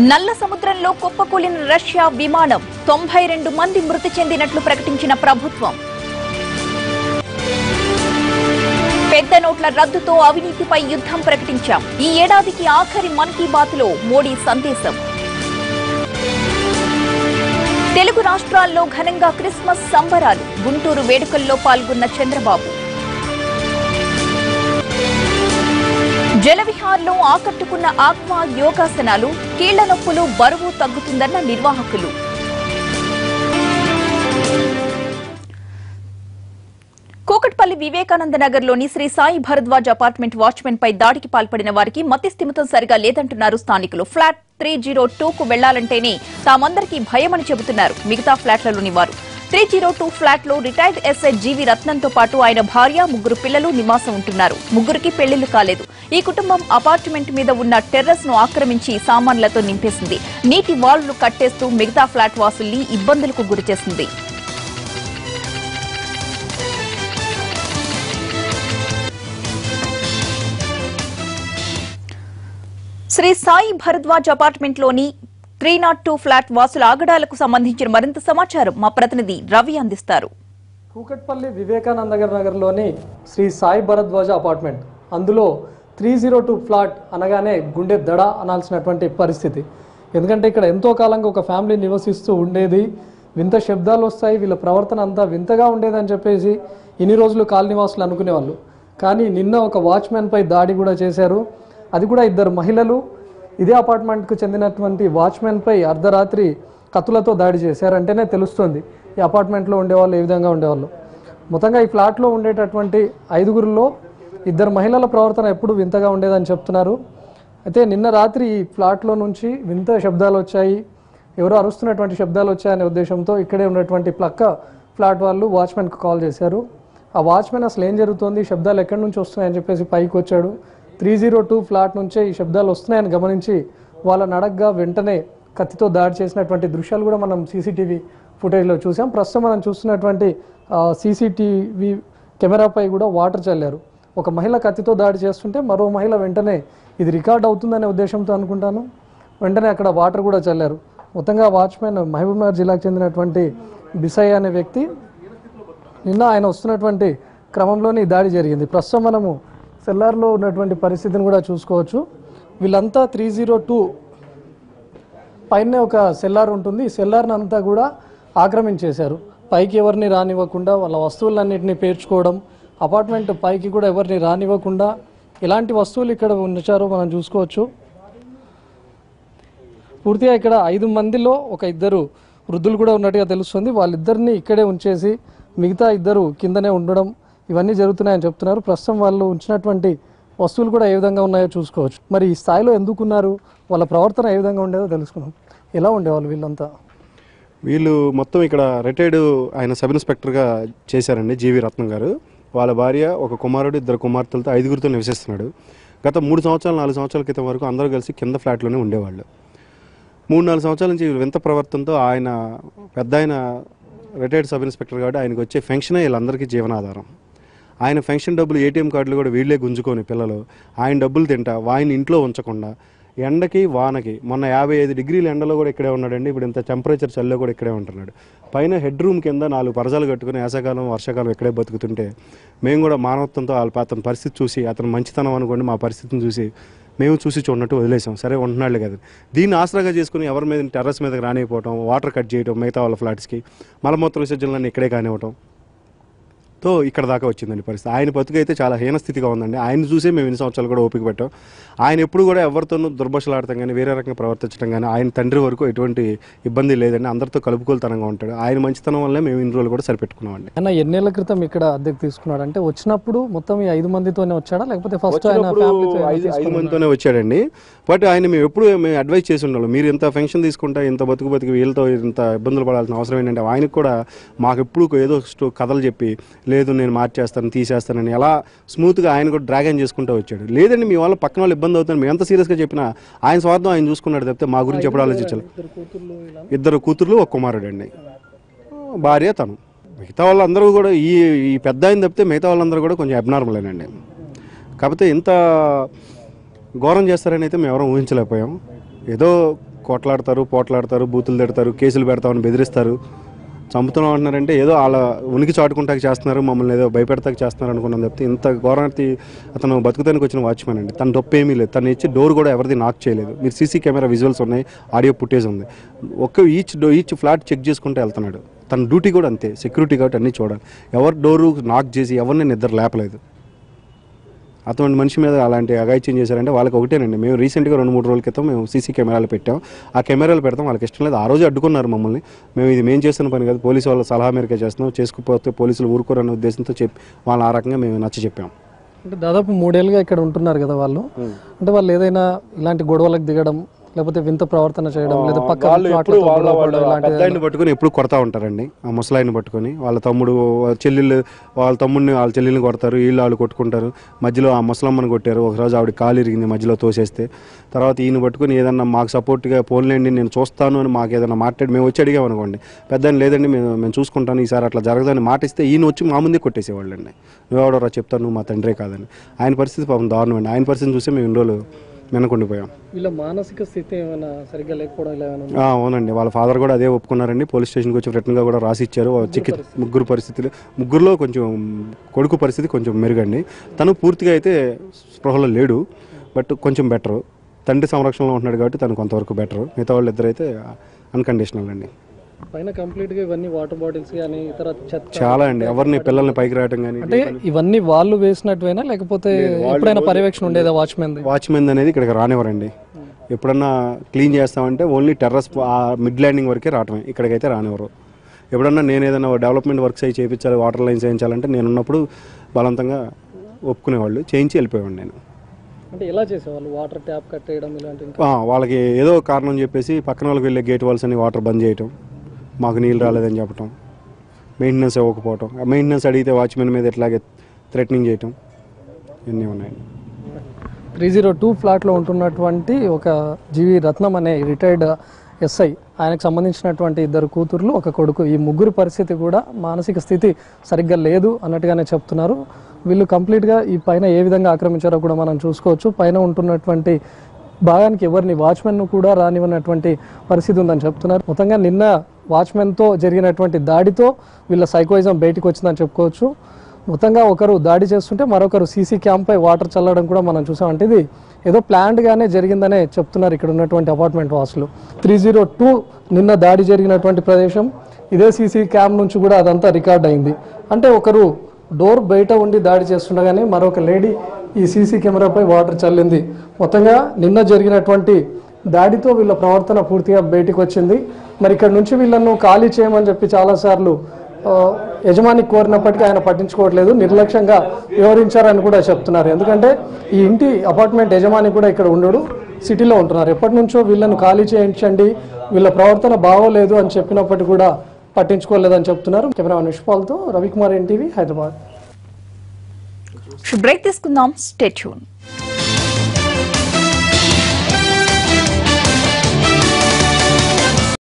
నల్ల సముద్రంలో కుప్పకూలిన రష్యా విమానం తొంభై రెండు మంది మృతి చెందినట్లు ప్రకటించిన ప్రభుత్వం పెద్ద నోట్ల రద్దుతో అవినీతిపై యుద్ధం ప్రకటించాం ఈ ఏడాదికి ఆఖరి మన్ కీ బాత్ లో మోడీ సందేశం తెలుగు రాష్ట్రాల్లో ఘనంగా క్రిస్మస్ సంబరాలు గుంటూరు వేడుకల్లో పాల్గొన్న చంద్రబాబు జలవిహార్లో ఆకట్టుకున్న ఆక్వా యోగాసనాలు కీళ్ల నొప్పులు బరువు తగ్గుతుందన్న నిర్వాహకులు కూకట్పల్లి వివేకానంద నగర్లోని శ్రీ సాయి భరద్వాజ్ అపార్ట్మెంట్ వాచ్మెన్ పై దాడికి పాల్పడిన వారికి మతి స్థిమితం సరిగా లేదంటున్నారు స్థానికులు ఫ్లాట్ త్రీ జీరో టూకు వెళ్లాలంటేనే తామందరికీ భయమని చెబుతున్నారు మిగతా ఫ్లాట్లలోని వారు త్రీ జీరో టూ ఫ్లాట్ లో రిటైర్డ్ ఎస్ఐ జీవి రత్నంతో పాటు ఆయన భార్య ముగ్గురు పిల్లలు నివాసం ఉంటున్నారు ముగ్గురికి పెళ్లిళ్లు కాలేదు ఈ కుటుంబం అపార్ట్మెంట్ మీద ఉన్న టెర్రస్ ను ఆక్రమించి సామాన్లతో నింపేసింది నీటి వాల్లు కట్టేస్తూ మిగతా ఫ్లాట్ వాసుల్ని ఇబ్బందులకు గురిచేసింది శ్రీ సాయి భరద్వాజ్ అపార్ట్మెంట్ లోని త్రీ నాట్ టూ ఫ్లాట్ వాసుల ఆగడాలకు సంబంధించిన మరింత సమాచారం మా ప్రతినిధి రవి అందిస్తారు కూకట్పల్లి వివేకానంద నగర్ నగర్లోని శ్రీ సాయి భరద్వాజ అపార్ట్మెంట్ అందులో త్రీ జీరో టూ ఫ్లాట్ అనగానే గుండె దడ అనాల్సినటువంటి పరిస్థితి ఎందుకంటే ఇక్కడ ఎంతో కాలంగా ఒక ఫ్యామిలీ నివసిస్తూ ఉండేది వింత శబ్దాలు వస్తాయి వీళ్ళ ప్రవర్తన అంతా వింతగా ఉండేదని చెప్పేసి ఇన్ని రోజులు కాలనీవాసులు అనుకునేవాళ్ళు కానీ నిన్న ఒక వాచ్మెన్పై దాడి కూడా చేశారు అది కూడా ఇద్దరు మహిళలు ఇదే అపార్ట్మెంట్కు చెందినటువంటి వాచ్మెన్పై అర్ధరాత్రి కత్తులతో దాడి చేశారంటేనే తెలుస్తుంది ఈ అపార్ట్మెంట్లో ఉండేవాళ్ళు ఏ విధంగా ఉండేవాళ్ళు మొత్తంగా ఈ ఫ్లాట్లో ఉండేటటువంటి ఐదుగురిలో ఇద్దరు మహిళల ప్రవర్తన ఎప్పుడు వింతగా ఉండేదని చెప్తున్నారు అయితే నిన్న రాత్రి ఈ ఫ్లాట్లో నుంచి వింత శబ్దాలు వచ్చాయి ఎవరో అరుస్తున్నటువంటి శబ్దాలు వచ్చాయనే ఉద్దేశంతో ఇక్కడే ఉన్నటువంటి ప్లక్క ఫ్లాట్ వాళ్ళు వాచ్మెన్కి కాల్ చేశారు ఆ వాచ్మెన్ అసలు ఏం జరుగుతోంది ఈ శబ్దాలు ఎక్కడి నుంచి వస్తున్నాయని చెప్పేసి పైకి వచ్చాడు త్రీ జీరో టూ ఫ్లాట్ నుంచే ఈ శబ్దాలు వస్తున్నాయని గమనించి వాళ్ళని అడగ్గా వెంటనే కత్తితో దాడి చేసినటువంటి దృశ్యాలు కూడా మనం సీసీటీవీ ఫుటేజ్లో చూసాం ప్రస్తుతం మనం చూస్తున్నటువంటి సీసీటీవీ కెమెరాపై కూడా వాటర్ చల్లారు ఒక మహిళ కత్తితో దాడి చేస్తుంటే మరో మహిళ వెంటనే ఇది రికార్డ్ అవుతుందనే ఉద్దేశంతో అనుకుంటాను వెంటనే అక్కడ వాటర్ కూడా చల్లారు మొత్తంగా వాచ్మెన్ మహబూబ్నగర్ జిల్లాకు చెందినటువంటి బిసయ్య అనే వ్యక్తి నిన్న ఆయన వస్తున్నటువంటి క్రమంలోనే ఈ దాడి జరిగింది ప్రస్తుతం మనము సెల్లార్లో ఉన్నటువంటి పరిస్థితిని కూడా చూసుకోవచ్చు వీళ్ళంతా త్రీ జీరో టూ పైన ఒక సెల్లార్ ఉంటుంది ఈ సెల్లార్ని అంతా కూడా ఆక్రమించేశారు పైకి ఎవరిని రానివ్వకుండా వాళ్ళ వస్తువులన్నింటినీ పేర్చుకోవడం అపార్ట్మెంట్ పైకి కూడా ఎవరిని రానివ్వకుండా ఎలాంటి వస్తువులు ఇక్కడ ఉంచారో మనం చూసుకోవచ్చు పూర్తిగా ఇక్కడ ఐదు మందిలో ఒక ఇద్దరు వృద్ధులు కూడా ఉన్నట్టుగా తెలుస్తుంది వాళ్ళిద్దరిని ఇక్కడే ఉంచేసి మిగతా ఇద్దరు కిందనే ఉండడం ఇవన్నీ జరుగుతున్నాయని చెప్తున్నారు ప్రస్తుతం వాళ్ళు ఉంచినటువంటి వస్తువులు కూడా ఏ విధంగా ఉన్నాయో చూసుకోవచ్చు మరి ఈ స్థాయిలో ఎందుకున్నారు వాళ్ళ ప్రవర్తన ఏ విధంగా ఉండేదో తెలుసుకున్నాం ఎలా ఉండేవాళ్ళు వీళ్ళంతా వీళ్ళు మొత్తం ఇక్కడ రిటైర్డ్ ఆయన సబ్ ఇన్స్పెక్టర్గా చేశారండి జీవి రత్నం గారు వాళ్ళ భార్య ఒక కుమారుడు ఇద్దరు కుమార్తెలతో ఐదుగురితో నివసిస్తున్నాడు గత మూడు సంవత్సరాలు నాలుగు సంవత్సరాల క్రితం వరకు అందరూ కలిసి కింద ఫ్లాట్లోనే ఉండేవాళ్ళు మూడు నాలుగు సంవత్సరాల నుంచి వింత ప్రవర్తనతో ఆయన పెద్ద ఆయన రిటైర్డ్ సబ్ ఇన్స్పెక్టర్ కాబట్టి ఆయనకు వచ్చే ఫెన్షనే వీళ్ళందరికీ జీవనాధారం ఆయన ఫెన్షన్ డబ్బులు ఏటీఎం కార్డులు కూడా వీళ్ళే గుంజుకొని పిల్లలు ఆయన డబ్బులు తింటా ఆయన ఇంట్లో ఉంచకుండా ఎండకి వానకి మొన్న యాభై ఐదు డిగ్రీల ఎండలో కూడా ఇక్కడే ఉన్నాడండి ఇప్పుడు ఇంత టెంపరేచర్ చల్లో కూడా ఇక్కడే ఉంటున్నాడు పైన హెడ్ రూమ్ కింద నాలుగు పరజాలు కట్టుకుని వేసవకాలం వర్షాకాలం ఇక్కడే బతుకుతుంటే మేము కూడా మానవత్వంతో వాళ్ళ అతని పరిస్థితి చూసి అతను మంచితనం అనుకోండి మా పరిస్థితిని చూసి మేము చూసి చూడనట్టు వదిలేసాం సరే ఉంటున్నాడులే కదా దీన్ని ఆసరాగా చేసుకుని ఎవరి మీద టెర్రస్ మీదకి రానిపోవటం వాటర్ కట్ చేయడం మిగతా వాళ్ళ ఫ్లాట్స్కి మలమూత్ర విసర్జనలన్నీ ఇక్కడే కానివ్వటం తో ఇక్కడ దాకా వచ్చిందండి పరిస్థితి ఆయన బతుకైతే చాలా హీన స్థితిగా ఉందండి ఆయన చూసే మేము ఎన్ని సంవత్సరాలు కూడా ఓపిక పెట్టాం ఆయన ఎప్పుడు కూడా ఎవరితోనూ దుర్భషలాడటం కానీ వేరే రకంగా ప్రవర్తించడం కానీ ఆయన తండ్రి వరకు ఎటువంటి ఇబ్బంది లేదండి అందరితో కలుపుకోలుతనంగా ఉంటాడు ఆయన మంచితనం వల్లే మేము ఇన్ని రోజులు కూడా సరిపెట్టుకున్నామండి ఆయన ఎన్నేళ్ల క్రితం ఇక్కడ అద్దెకు తీసుకున్నాడు అంటే వచ్చినప్పుడు మొత్తం ఈ ఐదు మందితోనే వచ్చాడా లేకపోతే ఫస్ట్ ఆయన వచ్చినప్పుడు ఫ్యామిలీతో ఐదు ఐదు మందితోనే వచ్చాడండి బట్ ఆయన మేము ఎప్పుడు మేము అడ్వైస్ చేసి ఉండాలి మీరు ఇంత ఫంక్షన్ తీసుకుంటా ఇంత బతుకు బతికి వీళ్ళతో ఇంత ఇబ్బందులు పడాల్సిన అవసరం ఏంటంటే ఆయనకు కూడా మాకు ఎప్పుడు ఏదో స్టో- కథలు చెప్పి లేదు నేను మార్చేస్తాను తీసేస్తానని ఎలా స్మూత్గా ఆయన కూడా డ్రాగన్ చేసుకుంటూ వచ్చాడు లేదండి మీ వాళ్ళ పక్కన వాళ్ళు ఇబ్బంది అవుతుంది మేము ఎంత సీరియస్గా చెప్పినా ఆయన స్వార్థం ఆయన చూసుకున్నాడు తప్పితే మా గురించి ఎప్పుడు ఆలోచించాలి ఇద్దరు కూతుర్లు ఒక కుమారుడు అండి భార్య తను మిగతా వాళ్ళందరూ కూడా ఈ ఈ పెద్ద ఆయన తప్పితే మిగతా వాళ్ళందరూ కూడా కొంచెం అబ్నార్మలేనండి కాకపోతే ఇంత ఘోరం చేస్తారని అయితే మేము ఎవరం ఊహించలేకపోయాం ఏదో కొట్లాడతారు పోట్లాడతారు బూతులు తిడతారు కేసులు పెడతామని బెదిరిస్తారు చంపుతున్నాం అంటున్నారంటే ఏదో వాళ్ళ ఉనికి చాటుకుంటాకి చేస్తున్నారు మమ్మల్ని ఏదో భయపెడతాకి చేస్తున్నారు అనుకున్నాం తప్పితే ఇంత ఘోరానికి అతను బతుకుతానికి వచ్చిన వాచ్మెన్ అండి తన తప్పు ఏమీ లేదు తను ఇచ్చి డోర్ కూడా ఎవరిది నాక్ చేయలేదు మీరు సీసీ కెమెరా విజువల్స్ ఉన్నాయి ఆడియో ఫుటేజ్ ఉంది ఒక్క each door each flat check చేసుకుంటూ వెళ్తున్నాడు తన డ్యూటీ కూడా అంతే సెక్యూరిటీ కాబట్టి అన్నీ చూడాలి ఎవరి డోరు నాక్ చేసి ఎవరిని నిద్ర లేపలేదు అటువంటి మనిషి మీద అలాంటి అగాయిత్యం చేశారంటే వాళ్ళకి ఒకటేనండి మేము రీసెంట్గా రెండు మూడు రోజుల క్రితం మేము సీసీ కెమెరాలు పెట్టాం ఆ కెమెరాలు పెడతాం వాళ్ళకి ఇష్టం లేదు ఆ రోజు అడ్డుకున్నారు మమ్మల్ని మేము ఇది మేము చేస్తున్న పని కాదు పోలీసు వాళ్ళ సలహా మేరకే చేస్తున్నాం చేసుకుపోతే పోలీసులు ఊరుకోరన్న ఉద్దేశంతో చెప్పి వాళ్ళని ఆ రకంగా మేము నచ్చ చెప్పాం అంటే దాదాపు మూడేళ్ళుగా ఇక్కడ ఉంటున్నారు కదా వాళ్ళు అంటే వాళ్ళు ఏదైనా ఇలాంటి గొడవలకు దిగడం లేకపోతే వింత ప్రవర్తన చేయడం లేదా పక్క వాళ్ళు ఎప్పుడు ప్లాట్లతో వాళ్ళ గొడవ వాళ్ళ పడడం ఇలాంటివి పెద్దాయిని పట్టుకొని ఎప్పుడు కొడతా ఉంటారండి ఆ ముసలాయిని పట్టుకొని వాళ్ళ తమ్ముడు వాళ్ళ చెల్లెళ్ళు వాళ్ళ తమ్ముడిని వాళ్ళ చెల్లెల్ని కొడతారు వీళ్ళు వాళ్ళు కొట్టుకుంటారు మధ్యలో ఆ ముసలమ్మని కొట్టారు ఒకరోజు ఆవిడ కాలు ఇరిగింది మధ్యలో తోసేస్తే తర్వాత ఈయన పట్టుకొని ఏదన్నా మాకు సపోర్ట్గా పోన్లేండి నేను చూస్తాను అని మాకు ఏదైనా మాట్లాడి మేము వచ్చి అడిగాం అనుకోండి పెద్ద లేదండి మేము మేము చూసుకుంటాను ఈసారి అట్లా జరగదని మాట ఇస్తే ఈయన వచ్చి మా ముందే కొట్టేసేవాళ్ళండి నువ్వెవడరా చెప్తాను నువ్వు మా తండ్రే కాదని ఆయన పరిస్థితి పాపం దారుణం అండి ఆయన పరిస్థితిని చూసి మేము ఇన్ని రోజులు వెనకుండిపోయాం వీళ్ళ మానసిక స్థితి ఏమైనా సరిగ్గా లేకపోవడం ఇలా ఏమైనా ఉందా? ఆ, అవునండి వాళ్ళ ఫాదర్ కూడా అదే ఒప్పుకున్నారండి పోలీస్ స్టేషన్కి వచ్చి రిటర్న్గా కూడా రాసి ఇచ్చారు వాళ్ళ చికిత్స ముగ్గురు పరిస్థితులు ముగ్గురులో కొంచెం కొడుకు పరిస్థితి కొంచెం మెరుగండి తను పూర్తిగా అయితే స్పృహలో లేడు బట్ కొంచెం బెటరు తండ్రి సంరక్షణలో ఉంటున్నాడు కాబట్టి తను కొంతవరకు బెటరు మిగతా వాళ్ళు ఇద్దరైతే అన్కండిషనల్ అండి పైన కంప్లీట్ గా ఇవన్నీ వాటర్ బాటిల్స్ కానీ ఇతర చెత్త చాలా అండి ఎవరిని పిల్లల్ని పైకి రావడం కానీ అంటే ఇవన్నీ వాళ్ళు వేసినట్టువేనా లేకపోతే ఎప్పుడైనా పర్యవేక్షణ ఉండేదా వాచ్మెన్ వాచ్మెన్ అనేది ఇక్కడికి రానివ్వరండి ఎప్పుడన్నా క్లీన్ చేస్తామంటే ఓన్లీ టెర్రస్ ఆ మిడ్ ల్యాండింగ్ వరకే రావటమే ఇక్కడికైతే రానివ్వరు ఎప్పుడన్నా నేను ఏదైనా డెవలప్మెంట్ వర్క్స్ అవి చేయించాలి వాటర్ లైన్స్ చేయించాలంటే నేను ఉన్నప్పుడు బలవంతంగా ఒప్పుకునేవాళ్ళు చేయించి వెళ్ళిపోయేవాడు నేను అంటే ఎలా చేసేవాళ్ళు వాటర్ ట్యాప్ కట్టేయడం ఇలాంటి ఇంకా ఆ, వాళ్ళకి ఏదో ఒక కారణం చెప్పేసి పక్కన వాళ్ళకి వెళ్ళే గేట్ వాల్స్ అని వాటర్ బంద్ చేయటం మాకు నీళ్ళు రాలేదని చెప్పటం మెయింటెనెన్స్ ఇవ్వకపోవటం ఆ మెయింటెనెన్స్ అడిగితే వాచ్మెన్ మీద ఇట్లాగే థ్రెటనింగ్ చేయటం ఇవన్నీ ఉన్నాయండి త్రీ జీరో టూ ఫ్లాట్లో ఉంటున్నటువంటి ఒక జీవి రత్నం అనే రిటైర్డ్ ఎస్ఐ ఆయనకు సంబంధించినటువంటి ఇద్దరు కూతుర్లు ఒక కొడుకు ఈ ముగ్గురు పరిస్థితి కూడా మానసిక స్థితి సరిగ్గా లేదు అన్నట్టుగానే చెప్తున్నారు వీళ్ళు కంప్లీట్గా ఈ పైన ఏ విధంగా ఆక్రమించారో కూడా మనం చూసుకోవచ్చు పైన ఉంటున్నటువంటి భాగానికి ఎవరిని వాచ్మెన్ను కూడా రానివ్వనటువంటి పరిస్థితి ఉందని చెప్తున్నారు మొత్తంగా నిన్న వాచ్మెన్తో జరిగినటువంటి దాడితో వీళ్ళ సైకోయిజం బయటికి వచ్చిందని చెప్పుకోవచ్చు మొత్తంగా ఒకరు దాడి చేస్తుంటే మరొకరు సీసీ క్యాంపై వాటర్ చల్లడం కూడా మనం చూసాం అంటే ఇది ఏదో planned గానే జరిగిందనే చెప్తున్నారు ఇక్కడ ఉన్నటువంటి అపార్ట్మెంట్ వాసులు త్రీ జీరో టూ నిన్న దాడి జరిగినటువంటి ప్రదేశం ఇదే సీసీ క్యామ్ నుంచి కూడా అదంతా రికార్డ్ అయింది అంటే ఒకరు డోర్ బయట ఉండి దాడి చేస్తుండగానే మరొక లేడీ ఈ సీసీ కెమెరాపై వాటర్ చల్లింది మొత్తంగా నిన్న జరిగినటువంటి దాడితో వీళ్ళ ప్రవర్తన పూర్తిగా బయటికి వచ్చింది మరి ఇక్కడ నుంచి వీళ్ళను ఖాళీ చేయమని చెప్పి చాలాసార్లు ఆ, యజమాని కోరినప్పటికీ ఆయన పట్టించుకోవట్లేదు నిర్లక్ష్యంగా వివరించారని కూడా చెప్తున్నారు ఎందుకంటే ఈ ఇంటి అపార్ట్మెంట్ యజమాని కూడా ఇక్కడ ఉండడు సిటీలో ఉంటున్నారు ఎప్పటి నుంచో వీళ్ళను ఖాళీ చేయించండి వీళ్ళ ప్రవర్తన బాగోలేదు అని చెప్పినప్పటికీ కూడా పట్టించుకోలేదని చెప్తున్నారు కెమెరా నిష్పాల్తో రవికుమార్ ఎన్టీవీ హైదరాబాద్ బ్రేక్ తీసుకుందాం స్టేట్యూన్